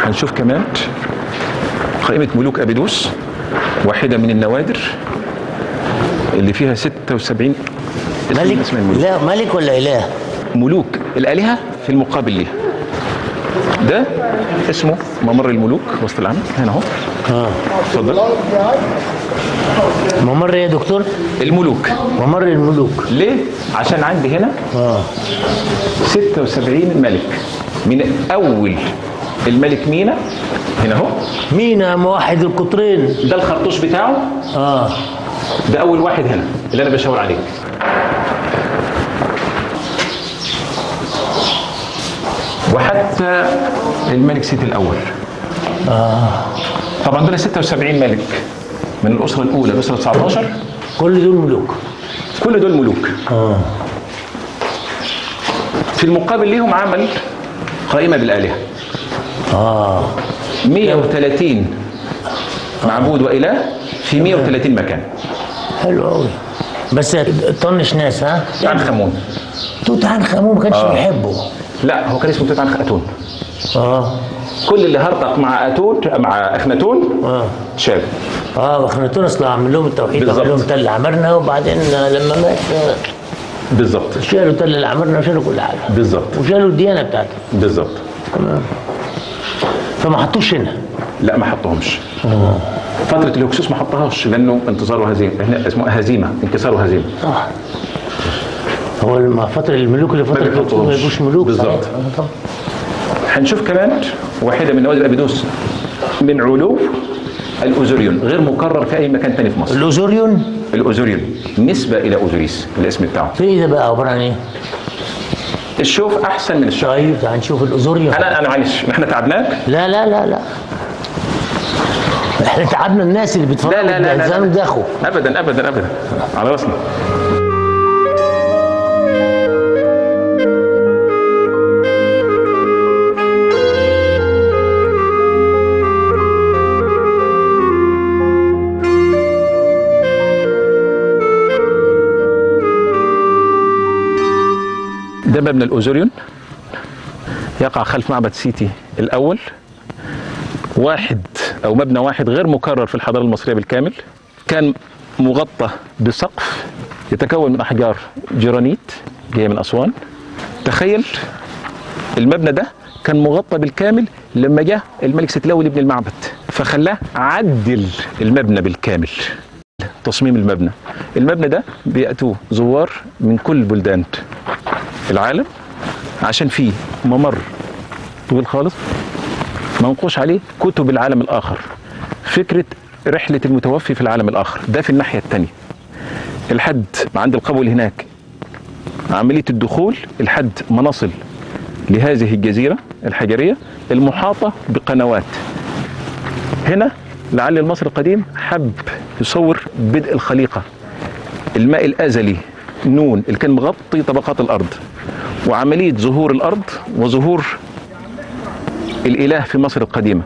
هنشوف كمان قائمة ملوك أبيدوس واحدة من النوادر اللي فيها 76 اسم من ملك اسماء الملوك لا ملك ولا اله ملوك الآلهة في المقابل ليها ده اسمه ممر الملوك وسط العام هنا اهو اه اتفضل ممر يا دكتور الملوك ممر الملوك ليه؟ عشان عندي هنا اه 76 ملك من أول الملك مينا هنا اهو مينا موحد القطرين ده الخرطوش بتاعه اه ده أول واحد هنا اللي أنا بشاور عليه وحتى الملك سيتي الأول طبعا دول 76 ملك من الأسرة الأولى الأسرة 19 كل دول ملوك كل دول ملوك اه في المقابل ليهم عمل قائمة بالآلهة اه 130 معبود وإله في 130 مكان حلو قوي بس طنش ناس ها توت عنخ آمون توت عنخ امون ما كانش بيحبه لا هو كان اسمه توت عنخ آتون اه كل اللي هرطق مع آتون مع أخناتون اه شاب اه واخناتون اصلا عمل لهم التوحيد بالظبط. عمل لهم تل عمرنا وبعدين لما مات آه، بالظبط شالوا تل العمرنا وشالوا كل حاجه بالظبط وشالوا الديانه بتاعته بالظبط تمام فما حطوش هنا لا ما حطهمش فترة الهكسوس ما حطهاش لأنه انتصاره هزيمة هنا اسمه هزيمة انكساره هزيمة صح هو لما فترة الملوك اللي فترة بيحطوهمش. الهكسوس ما يبقوش ملوك بالظبط. صحيح. آه، طبعا. هنشوف كمان واحدة من نوادر أبيدوس من علو الأوزوريون غير مكرر في أي مكان تاني في مصر الاوزوريون الأوزوريون نسبة إلى أوزوريس الاسم بتاعه في ايه ده بقى عبارة عن ايه؟ الشوف أحسن من الشوف طيب تعال نشوف الاوزوريون أنا أنا معلش إحنا تعبناك لا لا لا لا احنا تعبنا الناس اللي بيتفرجوا لا لا لا لا, بيهزموا لا. داخوا أبدا أبدا أبدا على راسنا ده مبنى الأوزوريون يقع خلف معبد سيتي الأول واحد او مبنى واحد غير مكرر في الحضاره المصريه بالكامل كان مغطى بسقف يتكون من احجار جرانيت جايه من اسوان تخيل المبنى ده كان مغطى بالكامل لما جاء الملك ستلاوي يبني المعبد فخلاه عدل المبنى بالكامل تصميم المبنى المبنى ده بيأتوه زوار من كل بلدان العالم عشان فيه ممر طويل خالص منقوش عليه كتب العالم الآخر فكرة رحلة المتوفي في العالم الآخر ده في الناحية التانية الحد عند القبول هناك عملية الدخول الحد ما نصل لهذه الجزيرة الحجرية المحاطة بقنوات هنا لعل المصري القديم حب يصور بدء الخليقة الماء الأزلي نون اللي كان مغطي طبقات الأرض وعملية ظهور الأرض وظهور الإله في مصر القديمة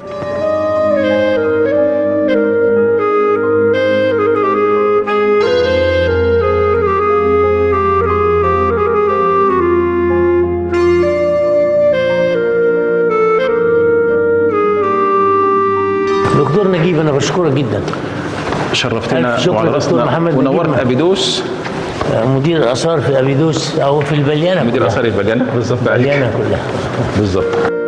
دكتور نجيب انا بشكرك جدا شرفتنا ألف شكر وعلى دكتور راسنا محمد نجيب. ونورت أبيدوس مدير الاثار في ابيدوس او في البليانه مدير كلها. آثار البليانة بالظبط عليك البليانه كلها بالظبط